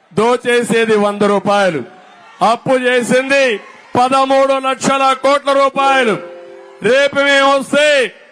దోచేసేది వంద రూపాయలు అప్పు చేసింది పదమూడు లక్షల కోట్ల రూపాయలు రేపు మేము వస్తే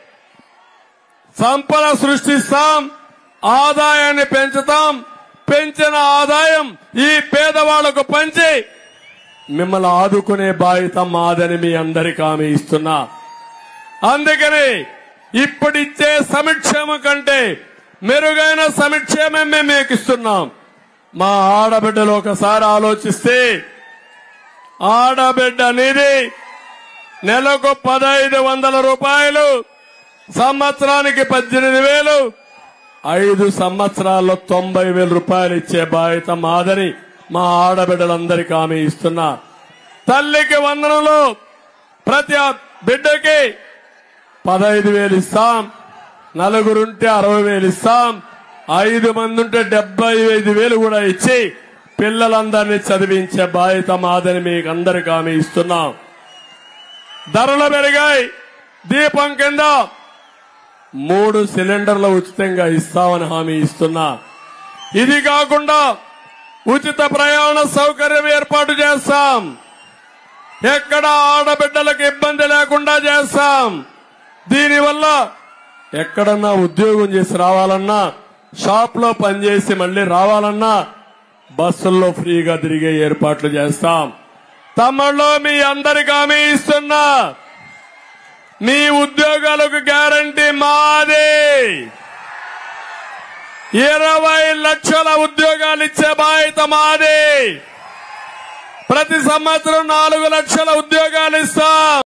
సంపద సృష్టిస్తాం ఆదాయాన్ని పెంచుతాం పెంచిన ఆదాయం ఈ పేదవాళ్లకు పంచి మిమ్మల్ని ఆదుకునే బాధ్యత మాదని మీ అందరికీ హామీ ఇస్తున్నా అందుకని ఇప్పుడిచ్చే సంక్షేమం కంటే మెరుగైన సంక్షేమం మేము మీకు ఇస్తున్నాం మా ఆడబిడ్డలు ఒకసారి ఆలోచిస్తే ఆడబిడ్డ అనేది నెలకు పదహైదు వందల రూపాయలు సంవత్సరానికి పద్దెనిమిది వేలు ఐదు సంవత్సరాల్లో తొంభై వేల రూపాయలు ఇచ్చే బాధ్యత మాదని మా ఆడబిడ్డలందరికీ హామీ ఇస్తున్నా తల్లికి వందనంలో ప్రతి బిడ్డకి పదహైదు వేలు ఇస్తాం నలుగురుంటే అరవై వేలు ఇస్తాం ఐదు మంది ఉంటే డెబ్బై ఐదు వేలు కూడా ఇచ్చి పిల్లలందరినీ చదివించే బాధ్యత మాదని మీకు అందరికి హామీ ఇస్తున్నాం ధరలు పెరిగాయి దీపం కింద మూడు సిలిండర్లు ఉచితంగా ఇస్తామని హామీ ఇస్తున్నా ఇది కాకుండా ఉచిత ప్రయాణ సౌకర్యం ఏర్పాటు చేస్తాం ఎక్కడ ఆడబిడ్డలకు ఇబ్బంది లేకుండా చేస్తాం దీనివల్ల ఎక్కడన్నా ఉద్యోగం చేసి రావాలన్నా షాప్ లో పనిచేసి మళ్ళీ రావాలన్నా బస్సుల్లో ఫ్రీగా తిరిగే ఏర్పాట్లు చేస్తాం తమ్ముళ్ళు మీ అందరికి హామీ ఇస్తున్నా మీ ఉద్యోగాలకు గ్యారంటీ మాది ఇరవై లక్షల ఉద్యోగాలు ఇచ్చే బాధ్యత మాది ప్రతి సంవత్సరం నాలుగు లక్షల ఉద్యోగాలు ఇస్తాం